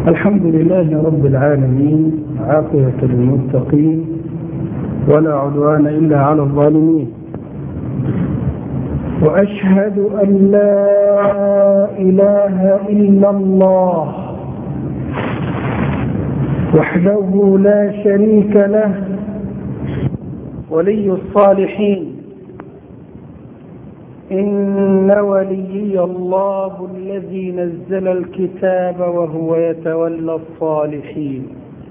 الحمد لله رب العالمين عاقبة للمتقين ولا عدوان إلا على الظالمين وأشهد أن لا إله إلا الله وحده لا شريك له ولي الصالحين إن وليي الله الذي نزل الكتاب وهو يتولى الصالحين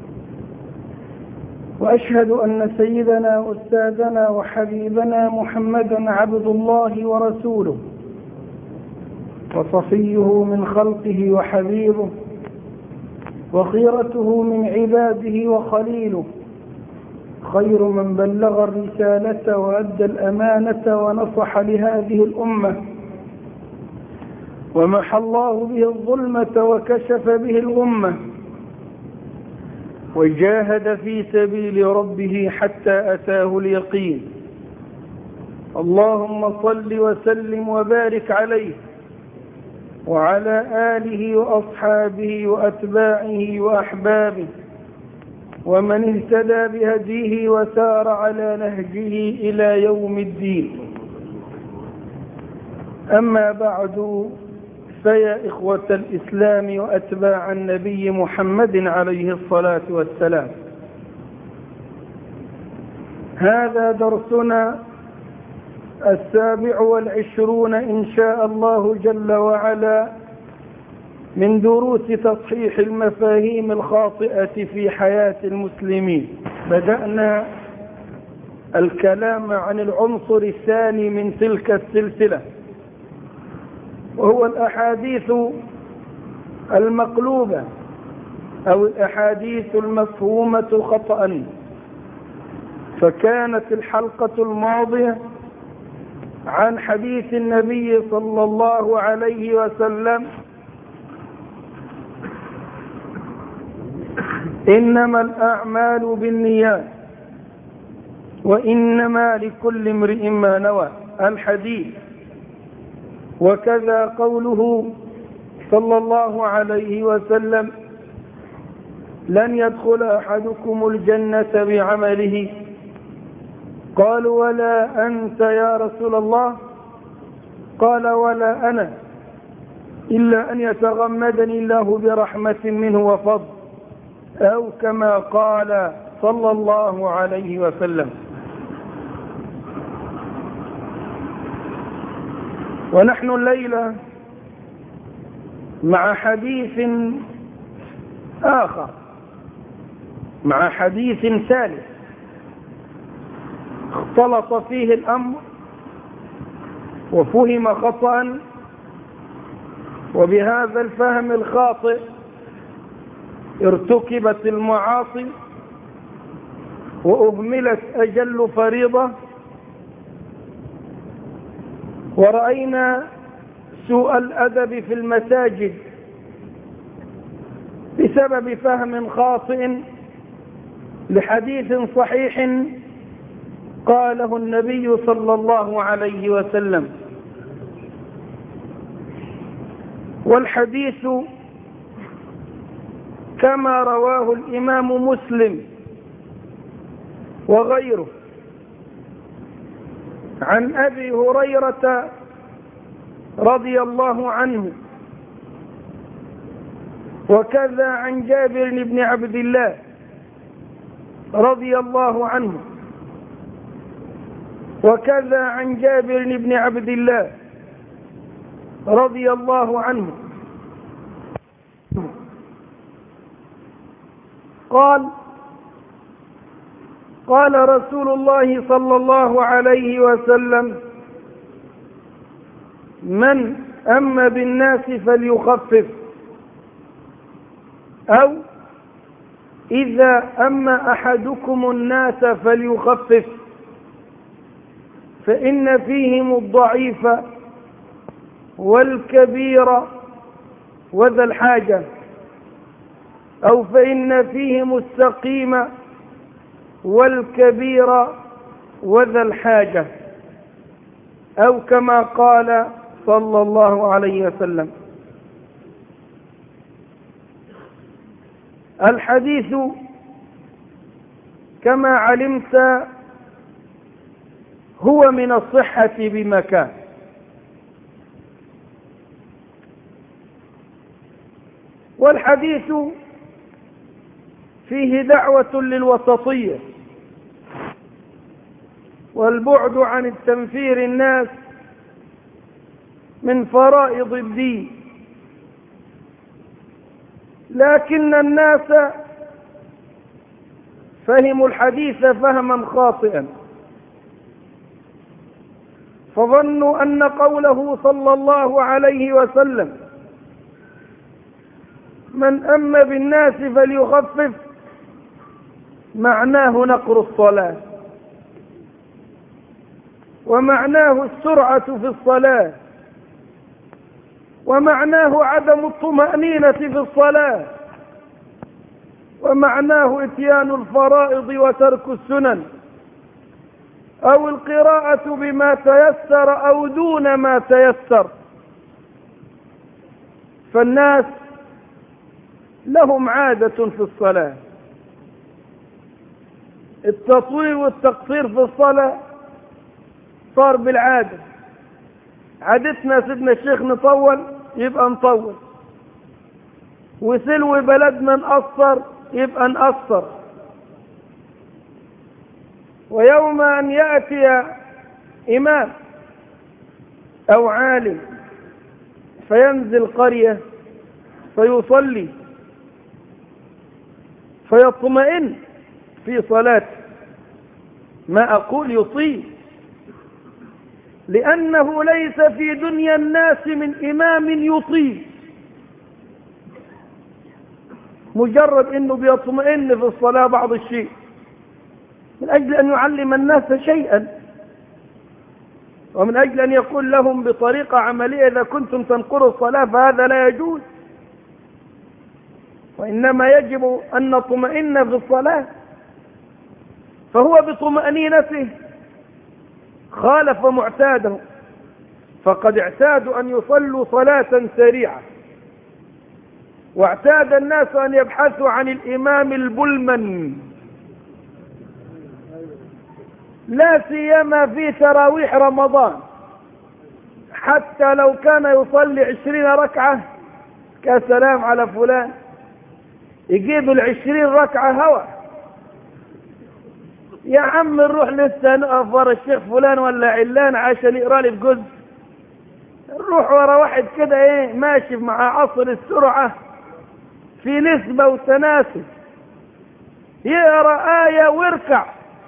وأشهد أن سيدنا وأستاذنا وحبيبنا محمدا عبد الله ورسوله وصفيه من خلقه وحبيبه وخيرته من عباده وخليله خير من بلغ الرسالة وأدى الأمانة ونصح لهذه الأمة ومحى الله به الظلمة وكشف به الغمة وجاهد في سبيل ربه حتى أتاه اليقين اللهم صل وسلم وبارك عليه وعلى آله وأصحابه وأتباعه وأحبابه ومن اهتدى بهديه وسار على نهجه إلى يوم الدين أما بعد فيا إخوة الإسلام وأتباع النبي محمد عليه الصلاة والسلام هذا درسنا السابع والعشرون إن شاء الله جل وعلا من دروس تصحيح المفاهيم الخاطئة في حياة المسلمين بدأنا الكلام عن العنصر الثاني من تلك السلسلة وهو الأحاديث المقلوبة أو الأحاديث المفهومة خطأ فكانت الحلقة الماضية عن حديث النبي صلى الله عليه وسلم إنما الأعمال بالنيات وإنما لكل امرئ ما نوى الحديث وكذا قوله صلى الله عليه وسلم لن يدخل أحدكم الجنة بعمله قالوا ولا أنت يا رسول الله قال ولا أنا إلا أن يتغمدني الله برحمة منه وفضل أو كما قال صلى الله عليه وسلم ونحن الليلة مع حديث آخر مع حديث ثالث اختلط فيه الأمر وفهم خطأ وبهذا الفهم الخاطئ ارتكبت المعاصي وأهملت أجل فريضة ورأينا سوء الأدب في المساجد بسبب فهم خاطئ لحديث صحيح قاله النبي صلى الله عليه وسلم والحديث كما رواه الإمام مسلم وغيره عن أبي هريرة رضي الله عنه وكذا عن جابر بن عبد الله رضي الله عنه وكذا عن جابر بن عبد الله رضي الله عنه قال قال رسول الله صلى الله عليه وسلم من أما بالناس فليخفف أو إذا أما أحدكم الناس فليخفف فإن فيهم الضعيف والكبير وذا الحاجة أو فإن فيهم السقيم والكبير وذا الحاجة أو كما قال صلى الله عليه وسلم الحديث كما علمت هو من الصحة بمكان والحديث فيه دعوة للوسطية والبعد عن التنفير الناس من فرائض الدين لكن الناس فهموا الحديث فهما خاطئا فظنوا أن قوله صلى الله عليه وسلم من أم بالناس فليخفف معناه نقر الصلاة ومعناه السرعة في الصلاة ومعناه عدم الطمأنينة في الصلاة ومعناه اتيان الفرائض وترك السنن أو القراءة بما تيسر أو دون ما تيسر فالناس لهم عادة في الصلاة التطويل والتقصير في الصلاة صار بالعادة عادتنا سيدنا الشيخ نطول يبقى نطول وسلو بلدنا نقصر يبقى نقصر ويوم أن يأتي إمام أو عالم فينزل قرية فيصلي فيطمئن في صلاته ما أقول يطيل لأنه ليس في دنيا الناس من إمام يطيل مجرد أنه بيطمئن في الصلاة بعض الشيء من أجل أن يعلم الناس شيئا ومن أجل أن يقول لهم بطريقة عملية إذا كنتم تنقروا الصلاة فهذا لا يجوز وإنما يجب أن نطمئن في الصلاة فهو بطمأنينته خالف معتاده فقد اعتادوا أن يصلوا صلاة سريعة واعتاد الناس أن يبحثوا عن الإمام البلمن لا سيما في تراويح رمضان حتى لو كان يصلي عشرين ركعة كسلام على فلان يجيب العشرين ركعة هوا يا عم نروح لسه نقف ورا الشيخ فلان ولا علان عشان يقرا لي بجزء نروح ورا واحد كده ايه ماشي مع عصر السرعة في نسبة وتناسب يقرا آية ويركع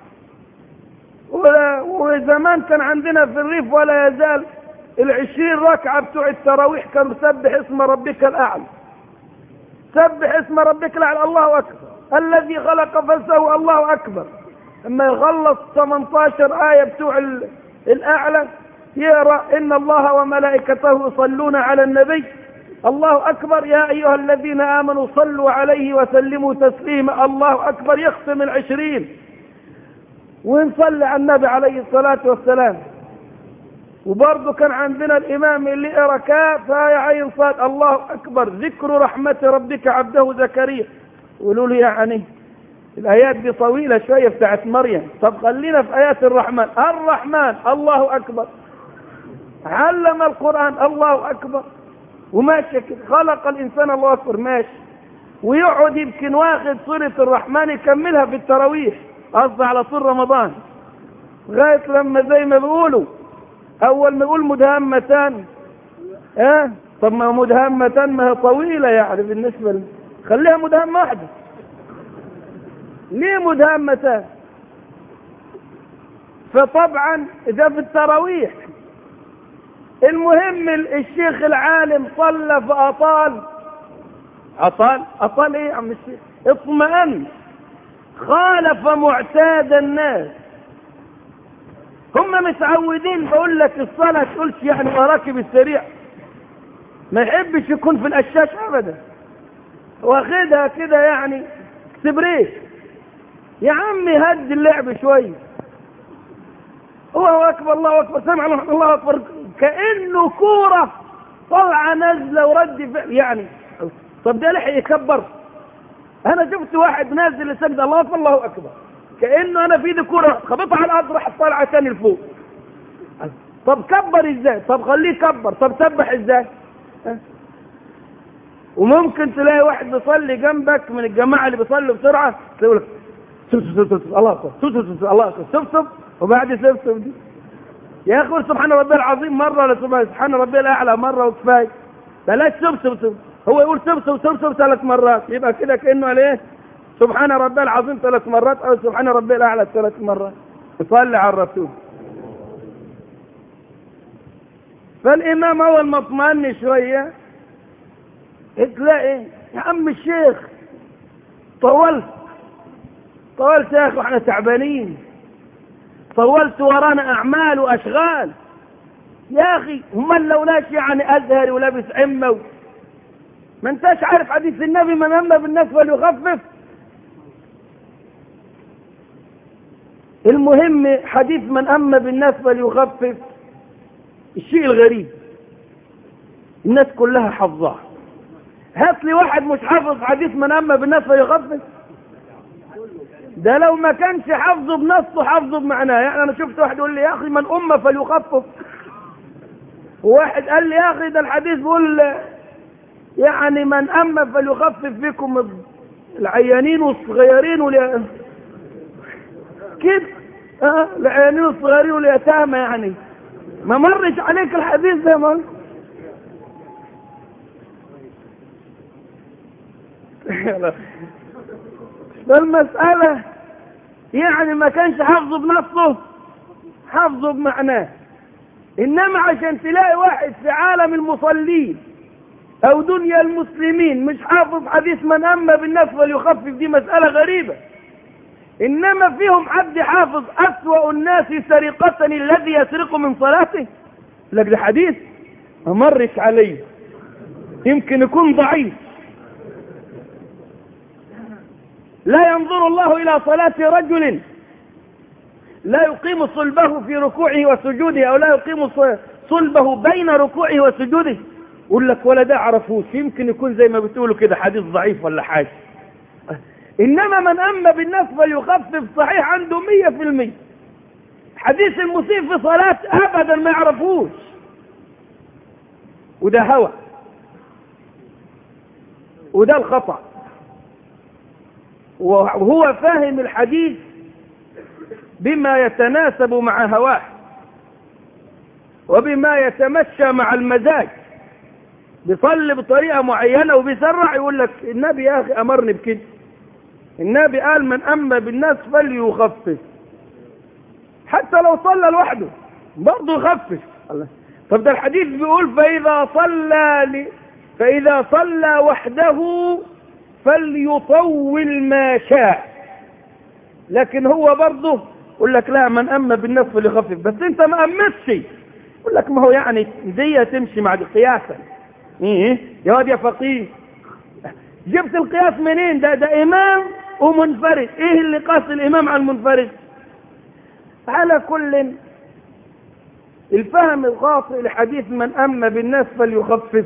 وزمان كان عندنا في الريف ولا يزال العشرين ركعة بتوع التراويح كان سبح اسم ربك الأعلى سبح اسم ربك الأعلى الله أكبر الذي خلق فسوى الله أكبر لما يخلص 18 آية بتوع الأعلى يقرأ إن الله وملائكته يصلون على النبي الله أكبر يا أيها الذين آمنوا صلوا عليه وسلموا تسليما الله أكبر يختم العشرين ونصلي على النبي عليه الصلاة والسلام وبرضه كان عندنا الإمام اللي يقرأ كاف يا عين صاد الله أكبر ذكر رحمة ربك عبده زكريا قولوا لي يعني الآيات دي طويلة شوية بتاعت مريم طب خلينا في آيات الرحمن الرحمن الله أكبر علم القرآن الله أكبر وماشي كده خلق الإنسان الله أكبر ماشي ويقعد يمكن واخد سورة الرحمن يكملها في التراويح قصدي على طول رمضان لغاية لما زي ما بيقولوا أول ما يقول مدهمتان اه طب ما مدهمتان ما هي طويلة يعني بالنسبة ل... خليها مدهمة واحدة ليه مدهمتان فطبعا إذا في التراويح المهم الشيخ العالم صلى فأطال أطال أطال إيه يا عم الشيخ اطمئن خالف معتاد الناس هم متعودين بقول لك الصلاة تقولش يعني وراكب السريع ما يحبش يكون في الأشاش أبدا واخدها كده يعني سبريك يا عمي هد اللعب شوية الله أكبر الله أكبر سمع الله أكبر كأنه كورة طلعة نازلة ورد يعني طب ده لحق يكبر انا شفت واحد نازل السجده الله اكبر الله اكبر كانه انا في ايدي كوره خبطها على الارض راح طالعه تاني لفوق طب كبر ازاي طب خليه يكبر طب سبح ازاي ها؟ وممكن تلاقي واحد بيصلي جنبك من الجماعه اللي بيصلوا بسرعه تقول لك سب سب سب سب الله اكبر سب سب سب الله اكبر سب سب وبعد سب سب دي يا اخي قول سبحان ربي العظيم مره ولا سبحان ربي الاعلى مره وكفايه بلاش سب سب سب هو يقول سب سب سب سب ثلاث مرات يبقى كده كانه على ايه سبحان ربي العظيم ثلاث مرات او سبحان ربي الاعلى ثلاث مرات يصلي على الرسول فالامام اول ما اطمئن شويه تلاقي يا عم الشيخ طولت طولت يا اخي واحنا تعبانين طولت ورانا اعمال واشغال يا اخي هم لولاش يعني ازهري ولابس عمه و... ما انتش عارف حديث النبي من اما بالناس فليخفف المهم حديث من اما بالناس فليخفف الشيء الغريب الناس كلها حفظاه هات لي واحد مش حافظ حديث من اما بالناس فيخفف ده لو ما كانش حافظه بنصه حافظه بمعناه يعني انا شفت واحد يقول لي يا اخي من امه فليخفف وواحد قال لي يا اخي ده الحديث بيقول يعني من اما فليخفف بكم العيانين والصغيرين واليا كده اه العيانين والصغيرين واليتامى يعني ما مرش عليك الحديث ده ما فالمسألة يعني ما كانش حافظه بنفسه حافظه بمعناه إنما عشان تلاقي واحد في عالم المصلين أو دنيا المسلمين مش حافظ حديث من أما بالناس فليخفف دي مسألة غريبة إنما فيهم حد حافظ أسوأ الناس سرقة الذي يسرق من صلاته لك ده حديث ما مرش عليه يمكن يكون ضعيف لا ينظر الله إلى صلاة رجل لا يقيم صلبه في ركوعه وسجوده أو لا يقيم صلبه بين ركوعه وسجوده يقول لك ولا ده عرفوش يمكن يكون زي ما بتقولوا كده حديث ضعيف ولا حاجة إنما من أما بالناس فليخفف صحيح عنده مية في المية حديث المسيء في صلاة أبدا ما يعرفوش وده هوى وده الخطأ وهو فاهم الحديث بما يتناسب مع هواه وبما يتمشى مع المزاج بيصلي بطريقة معينة وبيسرع يقول لك النبي يا أخي أمرني بكده النبي قال من أما بالناس فليخفف حتى لو صلى لوحده برضه يخفف الله طب ده الحديث بيقول فإذا صلى ل... فإذا صلى وحده فليطول ما شاء لكن هو برضه يقول لك لا من أما بالناس فليخفف بس انت ما أمتش يقول لك ما هو يعني دي تمشي مع قياسا ايه يا واد يا فقيه جبت القياس منين ده ده إمام ومنفرد ايه اللي قاس الإمام على المنفرد على كل الفهم الخاطئ لحديث من أما بالناس فليخفف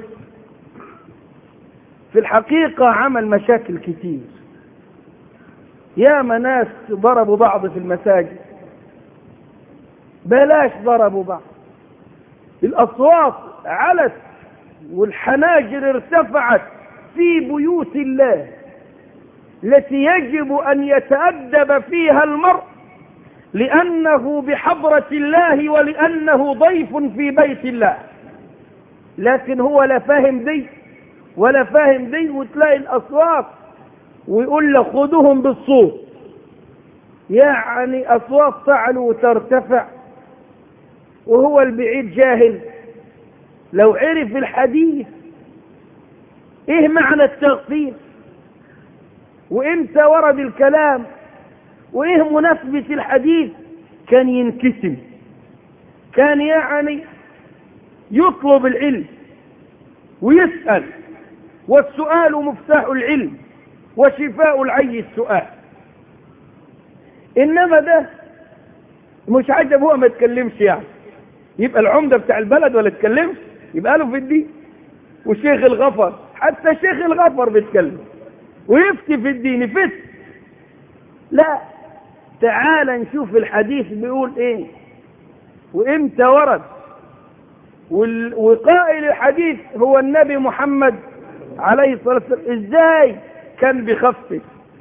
في الحقيقة عمل مشاكل كتير يا ناس ضربوا بعض في المساجد بلاش ضربوا بعض الأصوات علت والحناجر ارتفعت في بيوت الله التي يجب أن يتأدب فيها المرء لأنه بحضرة الله ولأنه ضيف في بيت الله لكن هو لا فاهم دي ولا فاهم دي وتلاقي الأصوات ويقول لك خذوهم بالصوت يعني أصوات تعلو وترتفع وهو البعيد جاهل لو عرف الحديث ايه معنى التغفير وامتى ورد الكلام وايه مناسبة الحديث كان ينكسم كان يعني يطلب العلم ويسأل والسؤال مفتاح العلم وشفاء العي السؤال انما ده مش عجب هو ما يتكلمش يعني يبقى العمدة بتاع البلد ولا يتكلمش يبقى له في الدين وشيخ الغفر حتى شيخ الغفر بيتكلم ويفتي في الدين فتي لا تعال نشوف الحديث بيقول ايه وامتى ورد وقائل الحديث هو النبي محمد عليه الصلاة والسلام ازاي كان بيخفف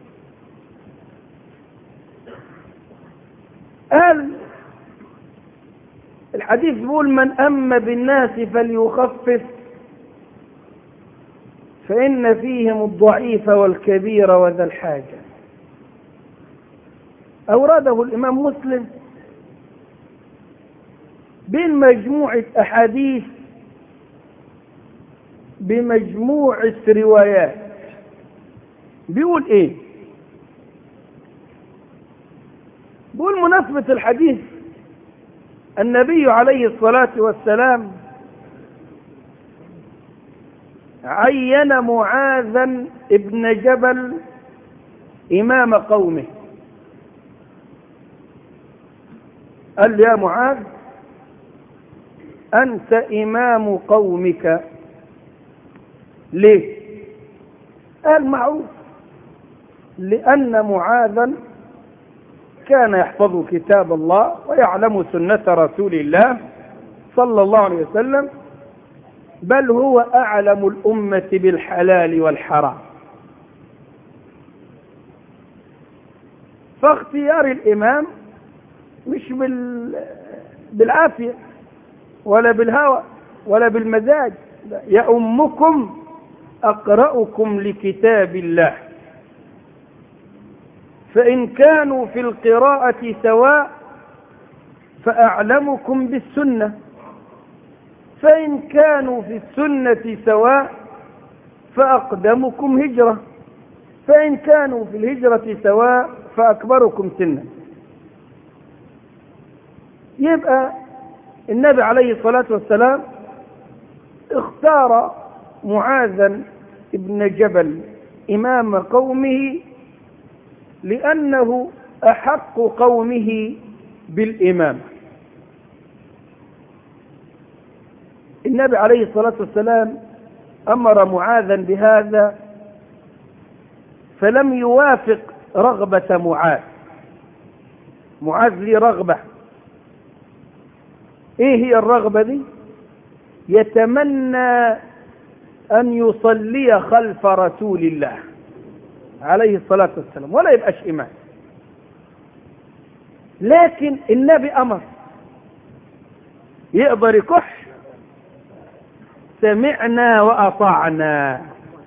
قال الحديث بيقول من أما بالناس فليخفف فإن فيهم الضعيف والكبير وذا الحاجة أورده الإمام مسلم بين مجموعة أحاديث بمجموعة روايات بيقول إيه بيقول مناسبة الحديث النبي عليه الصلاة والسلام عين معاذا ابن جبل إمام قومه قال يا معاذ أنت إمام قومك ليه قال معروف لأن معاذا كان يحفظ كتاب الله ويعلم سنة رسول الله صلى الله عليه وسلم بل هو أعلم الأمة بالحلال والحرام فاختيار الإمام مش بال... بالعافية ولا بالهوى ولا بالمزاج يأمكم أقرأكم لكتاب الله فإن كانوا في القراءة سواء فأعلمكم بالسنة فإن كانوا في السنة سواء فأقدمكم هجرة فإن كانوا في الهجرة سواء فأكبركم سنا يبقى النبي عليه الصلاة والسلام اختار معاذا ابن جبل إمام قومه لأنه أحق قومه بالإمام النبي عليه الصلاة والسلام أمر معاذا بهذا فلم يوافق رغبة معاذ معاذ لي رغبة ايه هي الرغبة دي يتمنى ان يصلي خلف رسول الله عليه الصلاة والسلام ولا يبقاش إمام لكن النبي أمر يقدر يكح سمعنا وأطعنا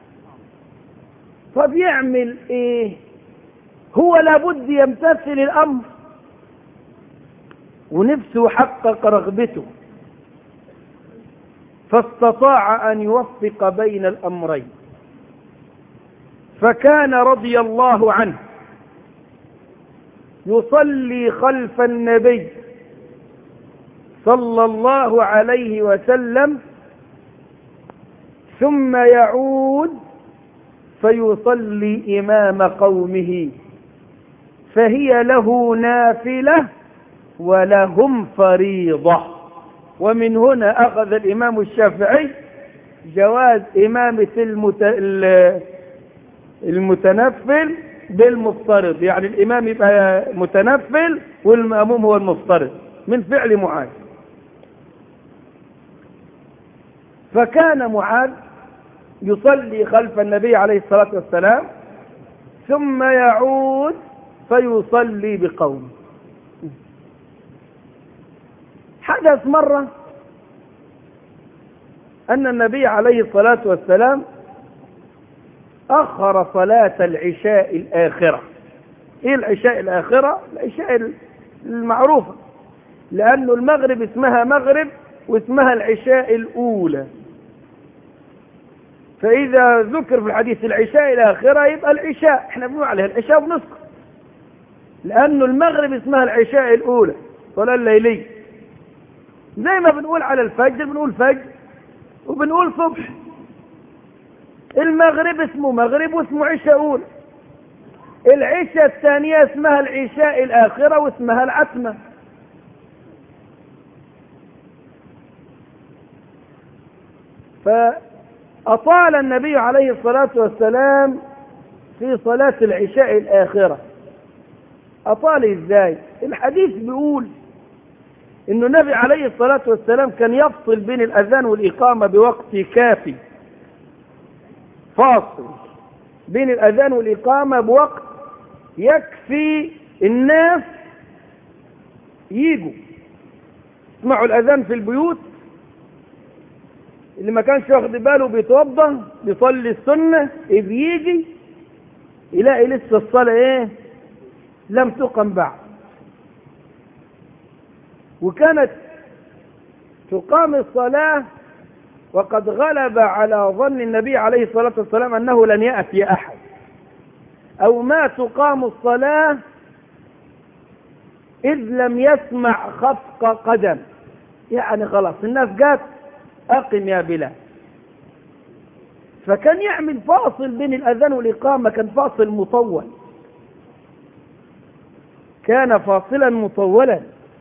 طب يعمل إيه هو لابد يمتثل الأمر ونفسه حقق رغبته فاستطاع أن يوفق بين الأمرين فكان رضي الله عنه يصلي خلف النبي صلى الله عليه وسلم ثم يعود فيصلي إمام قومه فهي له نافلة ولهم فريضة ومن هنا أخذ الإمام الشافعي جواز إمامة المت... المتنفل بالمفترض يعني الإمام يبقى متنفل والمأموم هو المفترض من فعل معاذ فكان معاذ يصلي خلف النبي عليه الصلاة والسلام ثم يعود فيصلي بقومه حدث مرة أن النبي عليه الصلاة والسلام أخر صلاة العشاء الآخرة إيه العشاء الآخرة العشاء المعروفة لأنه المغرب اسمها مغرب واسمها العشاء الأولى فإذا ذكر في الحديث العشاء الآخرة يبقى العشاء احنا بنقول عليها العشاء ونسكت لأنه المغرب اسمها العشاء الأولى صلاة الليلية زي ما بنقول على الفجر بنقول فجر وبنقول صبح المغرب اسمه مغرب واسمه عشاء أولى العشاء الثانية اسمها العشاء الآخرة واسمها العتمة فأطال النبي عليه الصلاة والسلام في صلاة العشاء الآخرة أطال إزاي الحديث بيقول إنه النبي عليه الصلاة والسلام كان يفصل بين الأذان والإقامة بوقت كافي فاصل بين الأذان والإقامة بوقت يكفي الناس يجوا يسمعوا الأذان في البيوت اللي ما كانش واخد باله بيتوضا بيصلي السنة إذ يجي يلاقي لسه الصلاة إيه لم تقم بعد وكانت تقام الصلاة وقد غلب على ظن النبي عليه الصلاة والسلام أنه لن يأتي أحد أو ما تقام الصلاة إذ لم يسمع خفق قدم يعني خلاص الناس جات أقم يا بلال فكان يعمل فاصل بين الأذان والإقامة كان فاصل مطول كان فاصلا مطولا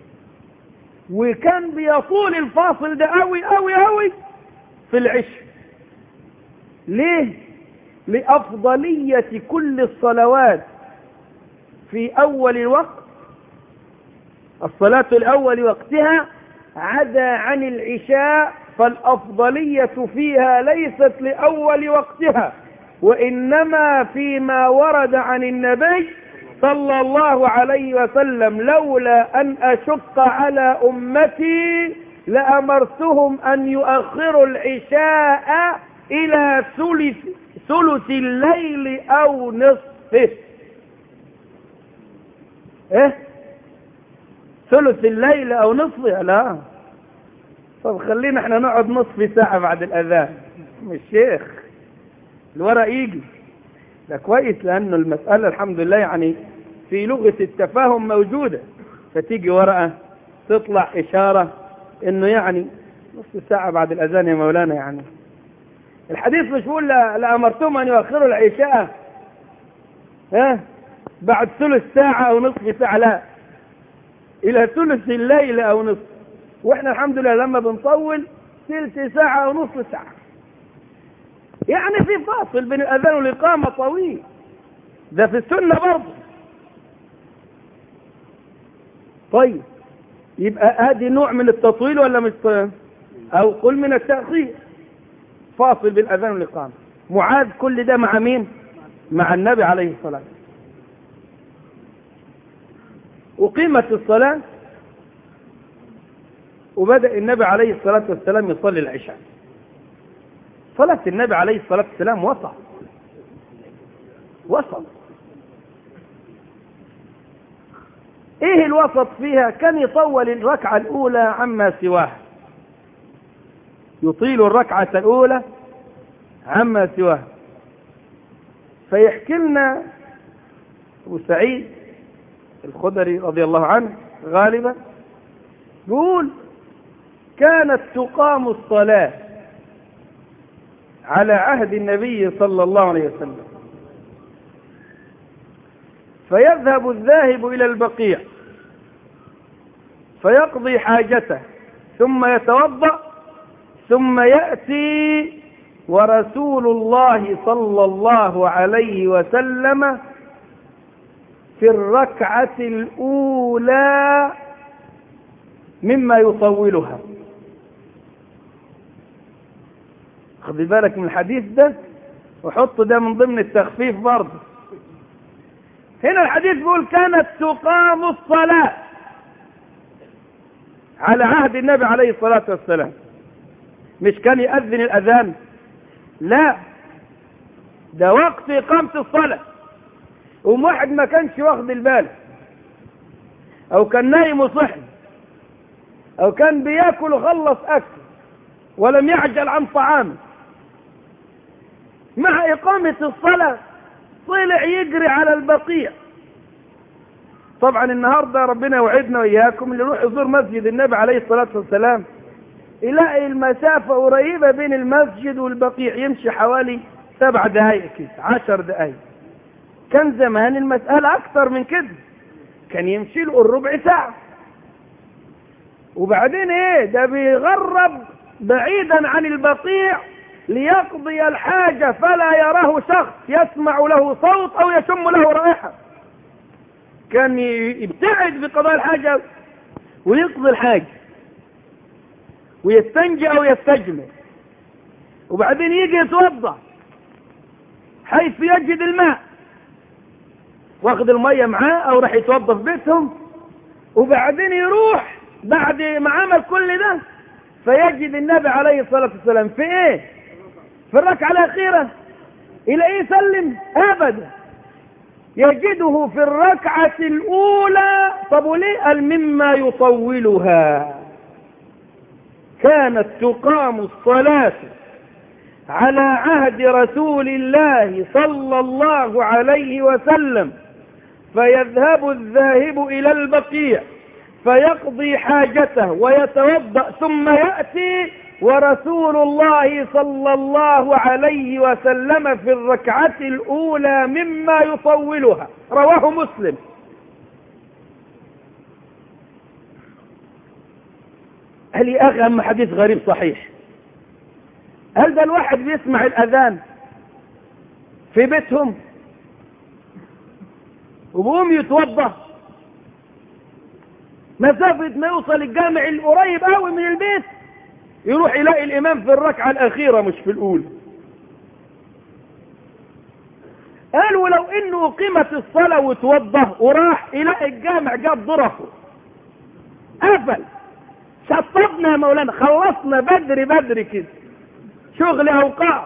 وكان بيطول الفاصل ده قوي قوي قوي في العشاء ليه لأفضلية كل الصلوات في أول الوقت الصلاة الأول وقتها عدا عن العشاء فالأفضلية فيها ليست لأول وقتها وإنما فيما ورد عن النبي صلى الله عليه وسلم لولا أن أشق على أمتي لأمرتهم أن يؤخروا العشاء إلى ثلث, ثلث الليل أو نصفه إيه ثلث الليل أو نصفه لا طب خلينا احنا نقعد نصف ساعة بعد الأذان مش شيخ الورق يجي ده كويس لأنه المسألة الحمد لله يعني في لغة التفاهم موجودة فتيجي ورقة تطلع إشارة إنه يعني نصف ساعة بعد الأذان يا مولانا يعني الحديث مش بيقول لأمرتم أن يؤخروا العشاء ها بعد ثلث ساعة أو نصف ساعة لا إلى ثلث الليل أو نصف وإحنا الحمد لله لما بنطول ثلث ساعة أو نصف ساعة يعني في فاصل بين الأذان والإقامة طويل ده في السنة برضه طيب يبقى هذه نوع من التطويل ولا مش أو قل من التأخير فاصل بين الأذان والإقامة معاذ كل ده مع مين مع النبي عليه الصلاة والسلام أقيمت الصلاة وبدأ النبي عليه الصلاة والسلام يصلي العشاء صلاة النبي عليه الصلاة والسلام وسط وسط ايه الوسط فيها كان يطول الركعة الاولى عما سواها يطيل الركعة الاولى عما سواها فيحكي لنا ابو سعيد الخدري رضي الله عنه غالبا يقول كانت تقام الصلاة على عهد النبي صلى الله عليه وسلم فيذهب الذاهب إلى البقيع فيقضي حاجته ثم يتوضأ ثم يأتي ورسول الله صلى الله عليه وسلم في الركعة الأولى مما يطولها خذ بالك من الحديث ده وحط ده من ضمن التخفيف برضه هنا الحديث بيقول كانت تقام الصلاة على عهد النبي عليه الصلاة والسلام مش كان يأذن الأذان لا ده وقت إقامة الصلاة وواحد ما كانش واخد البال أو كان نايم وصحي أو كان بياكل وخلص أكل ولم يعجل عن طعامه مع إقامة الصلاة طلع يجري على البقيع طبعا النهاردة ربنا يوعدنا وإياكم اللي يروح يزور مسجد النبي عليه الصلاة والسلام يلاقي المسافة قريبة بين المسجد والبقيع يمشي حوالي سبع دقايق كده عشر دقايق كان زمان المسألة أكثر من كده كان يمشي له الربع ساعة وبعدين ايه ده بيغرب بعيدا عن البقيع ليقضي الحاجة فلا يراه شخص يسمع له صوت أو يشم له رائحة كان يبتعد بقضاء الحاجة ويقضي الحاجة ويستنجي أو يستجمل وبعدين يجي يتوضا حيث يجد الماء واخد المية معاه او راح يتوضا في بيتهم وبعدين يروح بعد ما عمل كل ده فيجد النبي عليه الصلاة والسلام في ايه في الركعة الأخيرة إلى ايه سلم أبدا يجده في الركعة الأولى طب وليه قال مما يطولها كانت تقام الصلاة على عهد رسول الله صلى الله عليه وسلم فيذهب الذاهب إلى البقيع فيقضي حاجته ويتوضأ ثم يأتي ورسول الله صلى الله عليه وسلم في الركعة الأولى مما يطولها رواه مسلم هل يا أخي أما حديث غريب صحيح هل ده الواحد بيسمع الأذان في بيتهم وبقوم يتوضا مسافة ما يوصل الجامع القريب قوي من البيت يروح يلاقي الإمام في الركعة الأخيرة مش في الأولى قال ولو إنه قيمة الصلاة وتوضى وراح يلاقي الجامع جاب ظرفه قفل شطبنا يا مولانا خلصنا بدري بدري كده شغل أوقات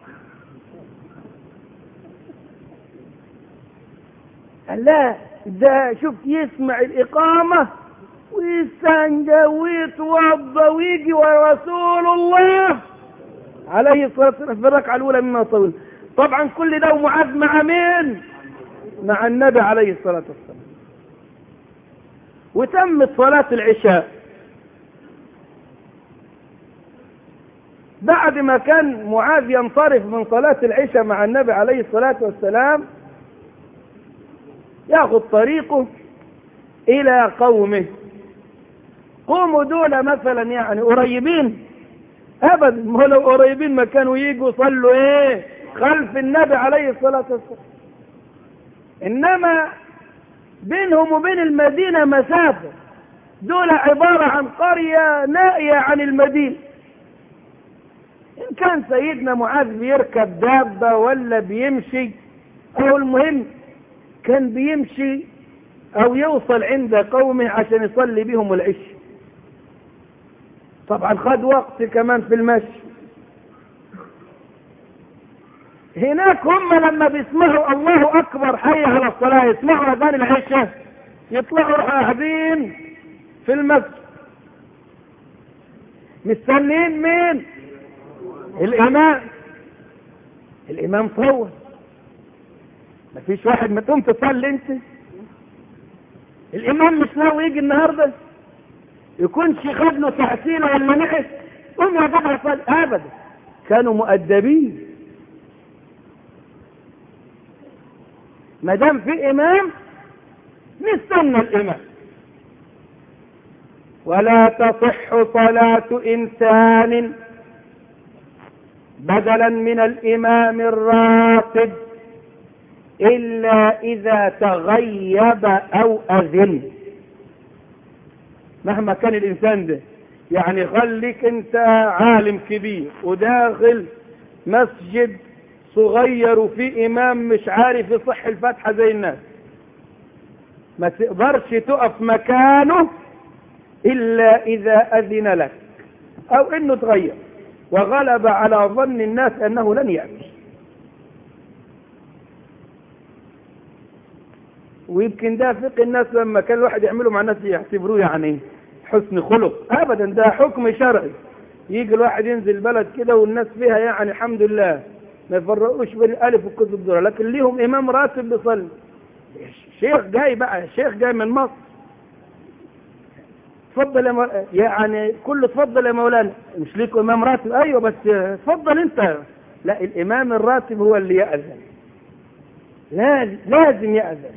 قال لا ده شفت يسمع الإقامة ويستنجى ويتوضى ويجي ورسول الله عليه الصلاة والسلام في الركعة الأولى مما طول طبعا كل ده ومعاذ مع مين؟ مع النبي عليه الصلاة والسلام وتمت صلاة العشاء بعد ما كان معاذ ينصرف من صلاة العشاء مع النبي عليه الصلاة والسلام ياخذ طريقه الى قومه قوموا دول مثلا يعني قريبين ابدا ما لو قريبين ما كانوا يجوا يصلوا ايه خلف النبي عليه الصلاة والسلام انما بينهم وبين المدينة مسافة دول عبارة عن قرية نائية عن المدينة ان كان سيدنا معاذ بيركب دابة ولا بيمشي او المهم كان بيمشي او يوصل عند قومه عشان يصلي بهم العشاء طبعا خد وقت كمان في المشي هناك هم لما بيسمعوا الله اكبر حي على الصلاة يسمعوا اذان العشاء يطلعوا قاعدين في المسجد مستنين مين الامام الامام طول مفيش واحد ما تقوم تصلي انت الامام مش ناوي يجي النهارده يكونش خد له ساعتين ولا نحس قوم يا جماعه صلي ابدا كانوا مؤدبين ما دام في امام نستنى الامام ولا تصح صلاة انسان بدلا من الامام الراتب إلا إذا تغيب أو أذن مهما كان الإنسان ده يعني خليك أنت عالم كبير وداخل مسجد صغير وفي إمام مش عارف يصح الفاتحة زي الناس ما تقدرش تقف مكانه إلا إذا أذن لك أو إنه تغير وغلب على ظن الناس أنه لن يأتي ويمكن ده فقه الناس لما كان الواحد يعمله مع الناس يعتبروه يعني حسن خلق ابدا ده حكم شرعي يجي الواحد ينزل بلد كده والناس فيها يعني الحمد لله ما يفرقوش بين الالف والكذب الذره لكن ليهم امام راتب بيصلي شيخ جاي بقى شيخ جاي من مصر اتفضل يا مو... يعني كله اتفضل يا مولانا مش ليك امام راتب ايوه بس اتفضل انت لا الامام الراتب هو اللي يأذن لازم لازم يأذن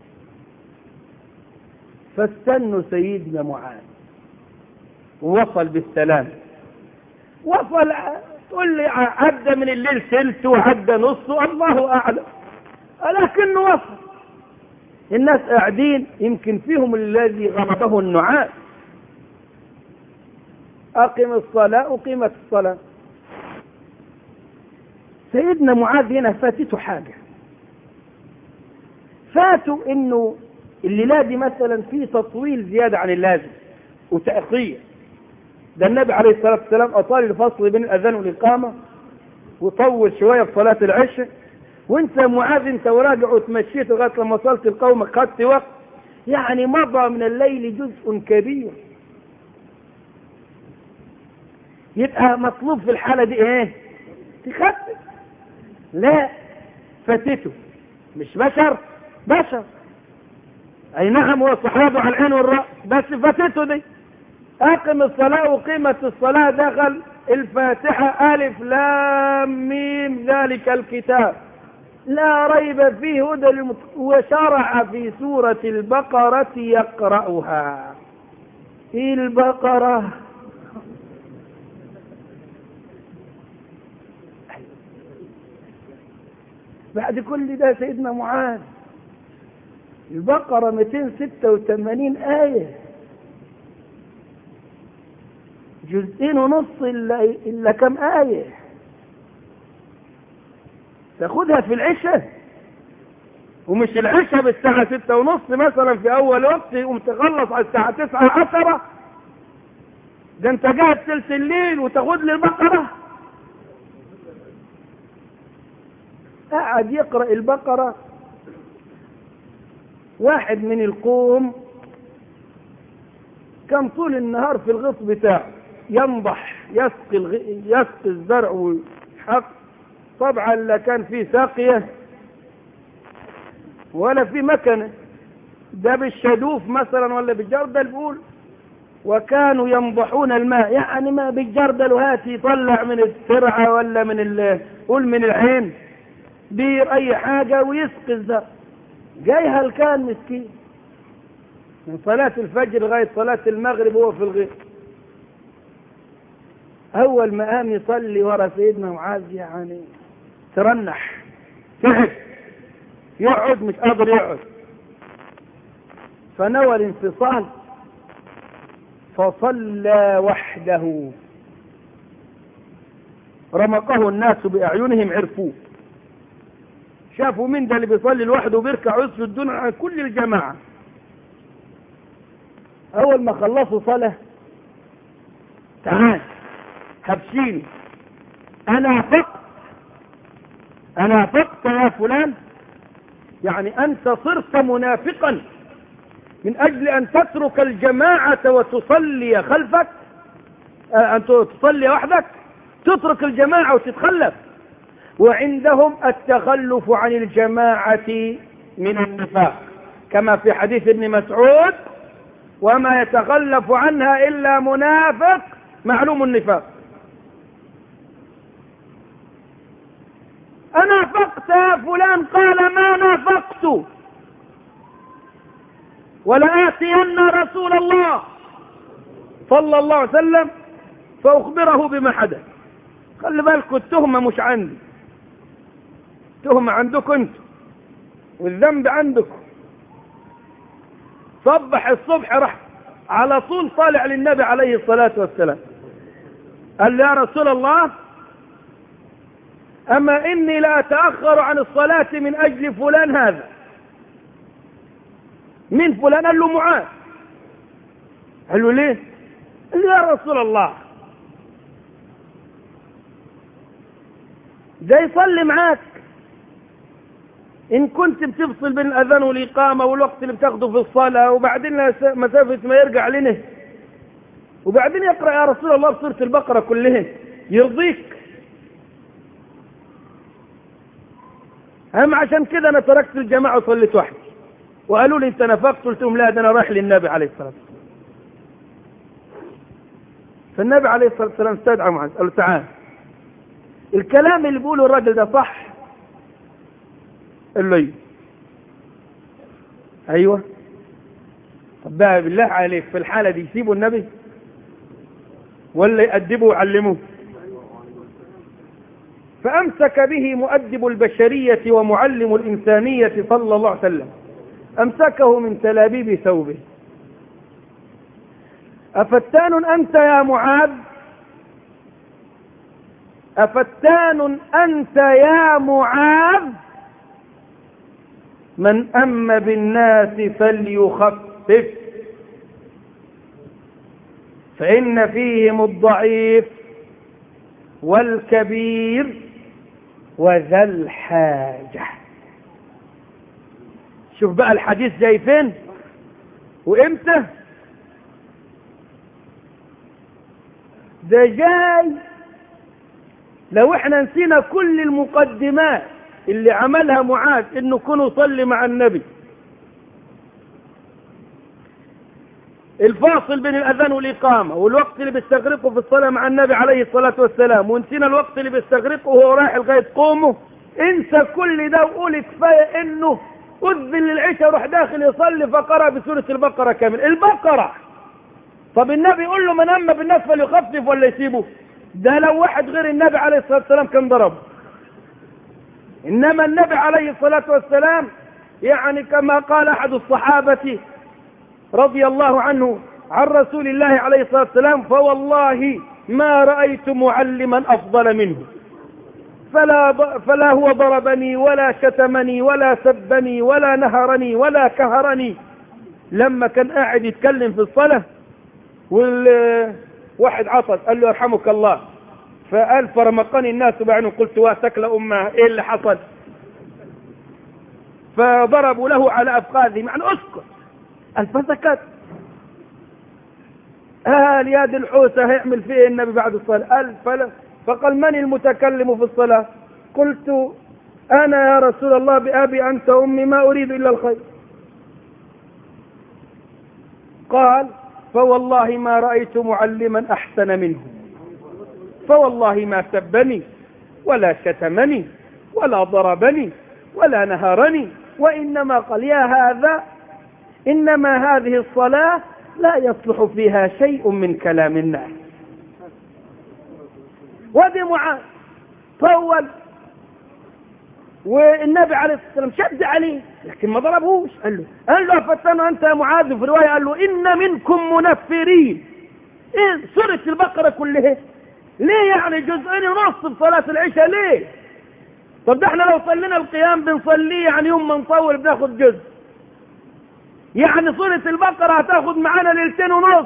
فاستنوا سيدنا معاذ ووصل بالسلام وصل تقول لي عدى من الليل ثلث وعدى نصه الله اعلم لكنه وصل الناس قاعدين يمكن فيهم الذي غلبه النعاس أقم الصلاة أقيمت الصلاة سيدنا معاذ هنا فاتته حاجة فاتوا انه الليلة دي مثلا في تطويل زيادة عن اللازم وتأخير ده النبي عليه الصلاة والسلام أطال الفصل بين الأذان والإقامة وطول شوية في صلاة العشاء وانت معاذ انت وراجع وتمشيت لغاية لما وصلت لقومك خدت وقت يعني مضى من الليل جزء كبير يبقى مطلوب في الحالة دي ايه تخفف لا فاتته مش بشر بشر اي نعم هو صحابه على العين والرأس بس فاتته دي اقم الصلاة وقيمة الصلاة دخل الفاتحة الف لام ميم ذلك الكتاب لا ريب فيه هدى للمت... وشرع في سورة البقرة يقرأها البقرة بعد كل ده سيدنا معاذ البقرة 286 آية جزئين ونص إلا, إلا كم آية تاخدها في العشاء ومش العشاء بالساعة ستة ونص مثلا في أول وقت يقوم تخلص على الساعة تسعة عشرة ده انت قاعد ثلث الليل وتاخد لي البقرة قعد يقرأ البقرة واحد من القوم كان طول النهار في الغص بتاعه ينضح يسقي الغ... يسقي الزرع والحق طبعا لا كان في ساقية ولا في مكنة ده بالشدوف مثلا ولا بالجردل بيقول وكانوا ينضحون الماء يعني ما بالجردل وهات يطلع من السرعة ولا من ال... قول من العين بير اي حاجة ويسقي الزرع جاي هل كان مسكين من صلاة الفجر لغاية صلاة المغرب هو في الغيط أول ما قام يصلي ورا سيدنا معاذ يعني ترنح تعب يقعد مش قادر يقعد فنوى الانفصال فصلى وحده رمقه الناس بأعينهم عرفوه شافوا مين ده اللي بيصلي لوحده وبيركع ويسجد دون عن كل الجماعة أول ما خلصوا صلاة تعال هبشيني أنا فقط أنا فقط يا فلان يعني أنت صرت منافقا من أجل أن تترك الجماعة وتصلي خلفك أن تصلي وحدك تترك الجماعة وتتخلف وعندهم التخلف عن الجماعة من النفاق كما في حديث ابن مسعود وما يتخلف عنها إلا منافق معلوم النفاق أنافقت يا فلان قال ما نافقت ولآتين رسول الله صلى الله عليه وسلم فأخبره بما حدث خلي بالكم التهمة مش عندي التهمة عندكم انتم والذنب عندكم صبح الصبح راح على طول طالع للنبي عليه الصلاة والسلام قال له يا رسول الله أما إني لا أتأخر عن الصلاة من أجل فلان هذا من فلان قال له معاذ قال له ليه قال له يا رسول الله ده يصلي معاك إن كنت بتفصل بين الأذان والإقامة والوقت اللي بتاخده في الصلاة وبعدين مسافة ما يرجع لنا وبعدين يقرأ يا رسول الله بسورة البقرة كلها يرضيك أهم عشان كده أنا تركت الجماعة وصليت وحدي وقالوا لي أنت نفقت قلت لهم لا ده أنا رايح للنبي عليه الصلاة والسلام فالنبي عليه الصلاة والسلام استدعى معاذ قال له تعال الكلام اللي بيقوله الراجل ده صح قال له ايوه طب بقى بالله عليك في الحالة دي يسيبوا النبي ولا يأدبوا ويعلموا فأمسك به مؤدب البشرية ومعلم الإنسانية صلى الله عليه وسلم أمسكه من تلابيب ثوبه أفتان أنت يا معاذ أفتان أنت يا معاذ من أم بالناس فليخفف فإن فيهم الضعيف والكبير وذا الحاجة شوف بقى الحديث جاي فين وامتى ده جاي لو احنا نسينا كل المقدمات اللي عملها معاذ انه كن يصلي مع النبي الفاصل بين الاذان والاقامه والوقت اللي بيستغرقه في الصلاه مع النبي عليه الصلاه والسلام ونسينا الوقت اللي بيستغرقه وهو رايح لغايه قومه انسى كل ده وقول كفايه انه اذن للعشاء وراح داخل يصلي فقرا بسوره البقره كامل البقره طب النبي يقول له من اما بالناس فليخفف ولا يسيبه ده لو واحد غير النبي عليه الصلاه والسلام كان ضربه انما النبي عليه الصلاه والسلام يعني كما قال احد الصحابه رضي الله عنه عن رسول الله عليه الصلاة والسلام فوالله ما رأيت معلما أفضل منه فلا, فلا هو ضربني ولا شتمني ولا سبني ولا نهرني ولا كهرني لما كان قاعد يتكلم في الصلاة والواحد عطس قال له يرحمك الله فقال فرمقني الناس بعينه قلت واتكل أمه ايه اللي حصل فضربوا له على أفخاذه معنى اسكت قال فسكت قال يا دي الحوسة هيعمل فيه النبي بعد الصلاة قال فلا فقال من المتكلم في الصلاة قلت أنا يا رسول الله بأبي أنت أمي ما أريد إلا الخير قال فوالله ما رأيت معلما أحسن منه فوالله ما سبني ولا شتمني ولا ضربني ولا نهرني وإنما قال يا هذا إنما هذه الصلاة لا يصلح فيها شيء من كلام الناس ودي معاذ طول والنبي عليه الصلاة والسلام شد عليه لكن ما ضربهوش قال له قال له فتن أنت يا معاذ في رواية قال له إن منكم منفرين إيه سورة البقرة كلها ليه يعني جزئين ونص بصلاة العشاء ليه طب ده احنا لو صلينا القيام بنصليه يعني يوم ما نطول بناخد جزء يعني سورة البقرة هتاخد معانا ليلتين ونص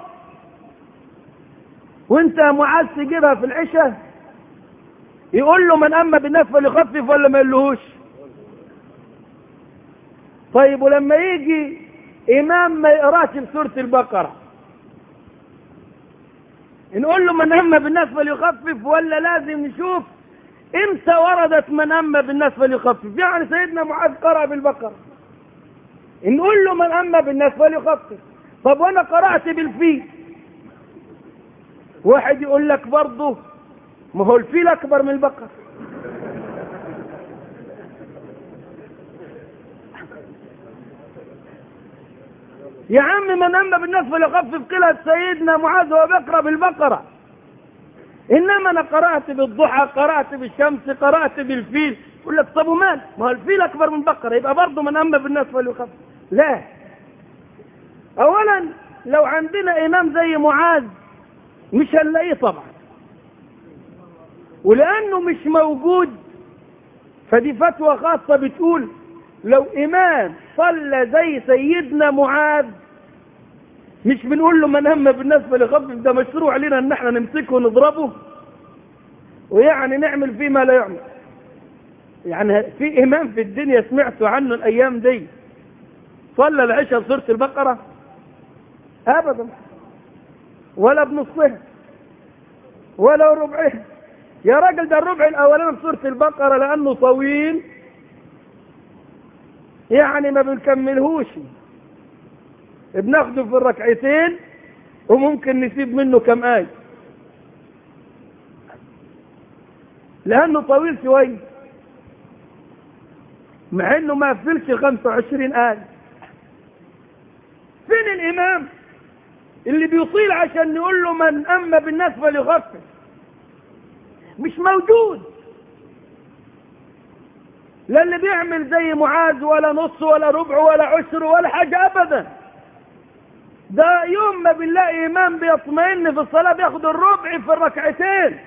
وانت يا معاذ تجيبها في العشاء يقول له من اما بالناس فليخفف ولا ما يقولهوش طيب ولما يجي امام ما يقراش بسورة البقرة نقول له من اما بالناس فليخفف ولا لازم نشوف امتى وردت من اما بالناس فليخفف يعني سيدنا معاذ قرأ بالبقرة نقول له من أما بالناس فليخفف طب وأنا قرأت بالفيل واحد يقول لك برضه ما هو الفيل أكبر من البقر يا عم من أما بالناس فليخفف قلة سيدنا معاذ وهو بيقرأ بالبقرة إنما أنا قرأت بالضحى قرأت بالشمس قرأت بالفيل يقول لك طب ومال ما هو الفيل أكبر من البقرة يبقى برضه من أما بالناس فليخفف لا اولا لو عندنا امام زي معاذ مش هنلاقيه طبعا ولانه مش موجود فدي فتوى خاصة بتقول لو امام صلى زي سيدنا معاذ مش بنقول له من هم بالناس فليخفف ده مشروع لنا ان احنا نمسكه ونضربه ويعني نعمل فيه ما لا يعمل يعني في امام في الدنيا سمعتوا عنه الايام دي صلى العشاء بسورة البقرة أبدا ولا بنصها ولا ربعها يا راجل ده الربع الأولاني بسورة البقرة لأنه طويل يعني ما بنكملهوش بناخده في الركعتين وممكن نسيب منه كم آية لأنه طويل شوية مع انه ما فلش 25 آية فين الامام اللي بيطيل عشان نقول له من اما بالناس فليخفف مش موجود لا اللي بيعمل زي معاذ ولا نص ولا ربع ولا عشر ولا حاجة أبدا ده يوم ما بنلاقي إمام بيطمئن في الصلاة بياخد الربع في الركعتين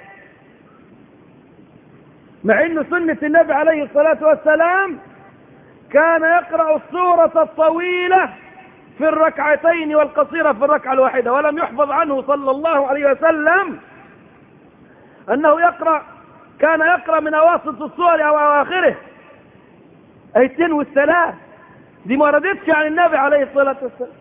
مع إنه سنة النبي عليه الصلاة والسلام كان يقرأ السورة الطويلة في الركعتين والقصيرة في الركعة الواحدة ولم يحفظ عنه صلى الله عليه وسلم أنه يقرأ كان يقرأ من أواسط السور أو أواخره أيتين والثلاث دي ما ردتش عن النبي عليه الصلاة والسلام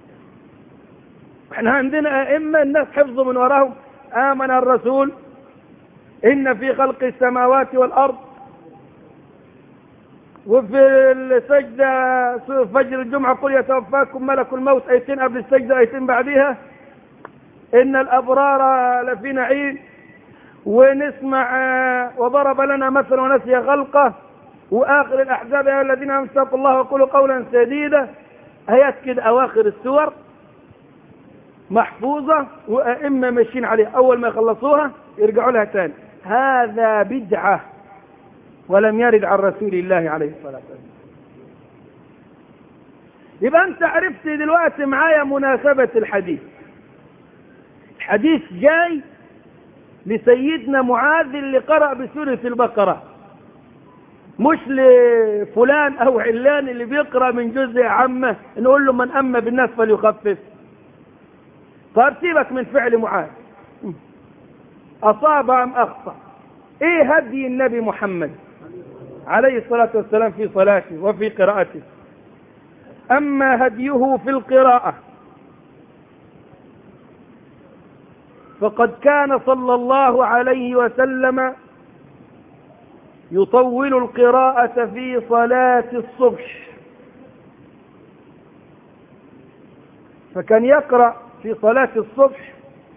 احنا عندنا أئمة الناس حفظوا من وراهم آمن الرسول إن في خلق السماوات والأرض وفي السجدة فجر الجمعة قل يتوفاكم ملك الموت ايتين قبل السجدة ايتين بعدها ان الابرار لفي نعيم ونسمع وضرب لنا مثلا ونسي خلقه واخر الاحزاب يا الذين امسكوا الله وقولوا قولا سديدا ايات كده اواخر السور محفوظة وائمة ماشيين عليها اول ما يخلصوها يرجعوا لها تاني هذا بدعه ولم يرد عن رسول الله عليه الصلاة والسلام يبقى انت عرفت دلوقتي معايا مناسبة الحديث الحديث جاي لسيدنا معاذ اللي قرأ بسورة البقرة مش لفلان او علان اللي بيقرأ من جزء عامة نقول له من أما بالناس فليخفف طيب سيبك من فعل معاذ أصاب أم أخطأ ايه هدي النبي محمد عليه الصلاة والسلام في صلاته وفي قراءته أما هديه في القراءة فقد كان صلى الله عليه وسلم يطول القراءة في صلاة الصبح فكان يقرأ في صلاة الصبح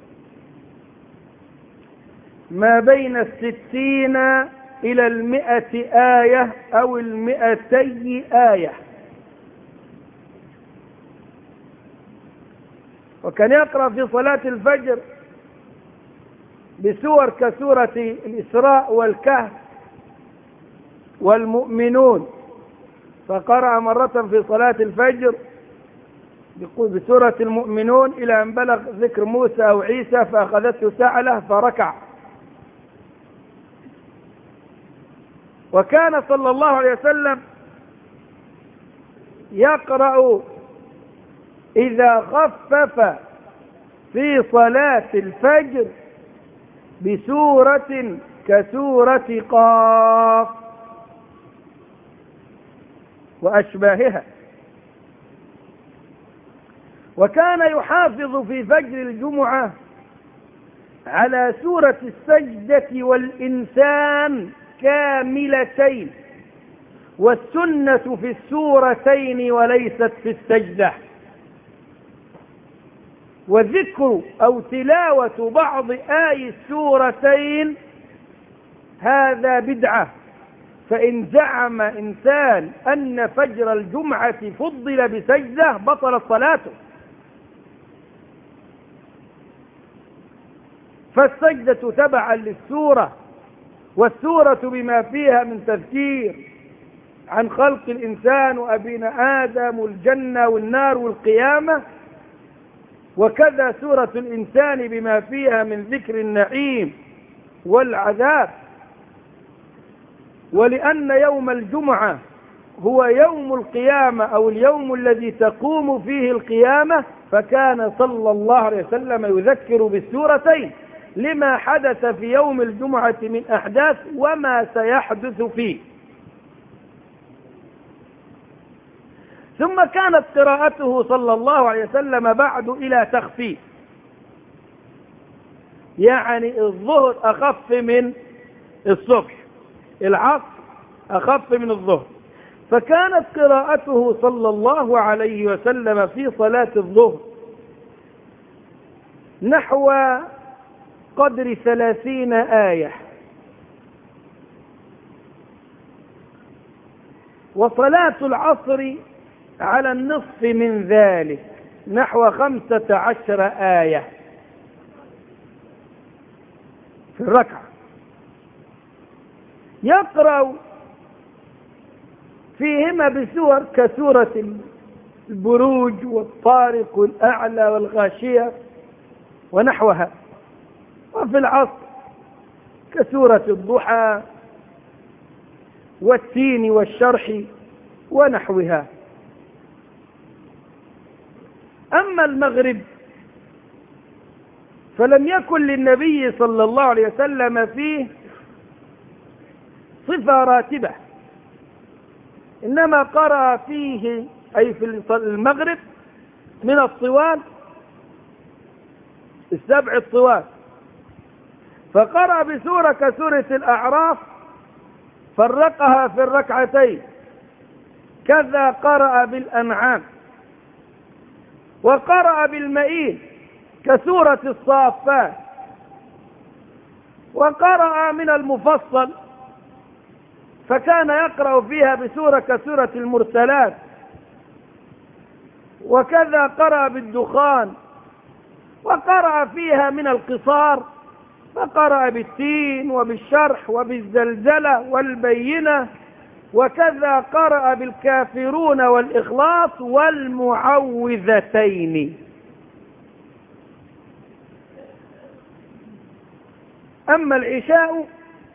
ما بين الستين إلى المئة آية أو المئتي آية وكان يقرأ في صلاة الفجر بسور كسورة الإسراء والكهف والمؤمنون فقرأ مرة في صلاة الفجر بسورة المؤمنون إلى أن بلغ ذكر موسى أو عيسى فأخذته سعلة فركع وكان صلى الله عليه وسلم يقرأ إذا خفف في صلاة الفجر بسورة كسورة قاف وأشباهها وكان يحافظ في فجر الجمعة على سورة السجدة والإنسان كاملتين والسنة في السورتين وليست في السجدة وذكر أو تلاوة بعض آي السورتين هذا بدعة فإن زعم إنسان أن فجر الجمعة فضل بسجدة بطلت صلاته فالسجدة تبعا للسورة والسورة بما فيها من تذكير عن خلق الإنسان وأبينا آدم والجنة والنار والقيامة وكذا سورة الإنسان بما فيها من ذكر النعيم والعذاب ولأن يوم الجمعة هو يوم القيامة أو اليوم الذي تقوم فيه القيامة فكان صلى الله عليه وسلم يذكر بالسورتين لما حدث في يوم الجمعة من أحداث وما سيحدث فيه ثم كانت قراءته صلى الله عليه وسلم بعد إلى تخفيف يعني الظهر أخف من الصبح العصر أخف من الظهر فكانت قراءته صلى الله عليه وسلم في صلاة الظهر نحو قدر ثلاثين آية وصلاة العصر على النصف من ذلك نحو خمسة عشر آية في الركعة يقرأ فيهما بسور كسورة البروج والطارق الأعلى والغاشية ونحوها وفي العصر كسورة الضحى والتين والشرح ونحوها أما المغرب فلم يكن للنبي صلى الله عليه وسلم فيه صفة راتبة إنما قرأ فيه أي في المغرب من الطوال السبع الطوال فقرأ بسورة كسورة الأعراف فرقها في الركعتين كذا قرأ بالأنعام وقرأ بالمئين كسورة الصافات وقرأ من المفصل فكان يقرأ فيها بسورة كسورة المرسلات وكذا قرأ بالدخان وقرأ فيها من القصار فقرأ بالتين وبالشرح وبالزلزلة والبينة وكذا قرأ بالكافرون والإخلاص والمعوذتين أما العشاء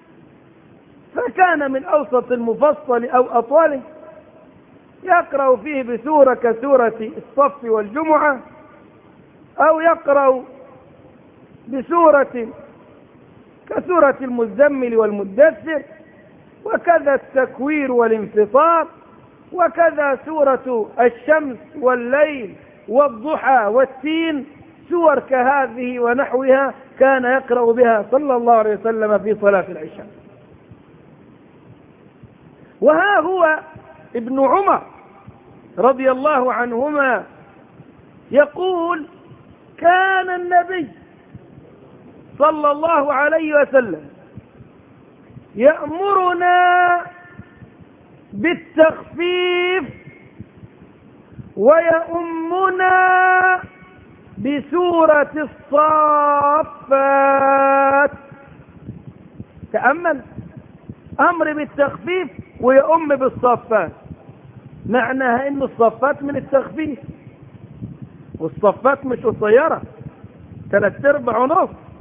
فكان من أوسط المفصل أو أطوله يقرأ فيه بسورة كسورة الصف والجمعة أو يقرأ بسورة كسورة المزمل والمدثر وكذا التكوير والانفطار وكذا سورة الشمس والليل والضحى والتين سور كهذه ونحوها كان يقرأ بها صلى الله عليه وسلم في صلاة العشاء وها هو ابن عمر رضي الله عنهما يقول كان النبي صلى الله عليه وسلم يأمرنا بالتخفيف ويؤمنا بسورة الصافات تأمل أمر بالتخفيف ويؤم بالصفات معناها ان الصفات من التخفيف والصفات مش قصيرة ثلاث ارباع ونص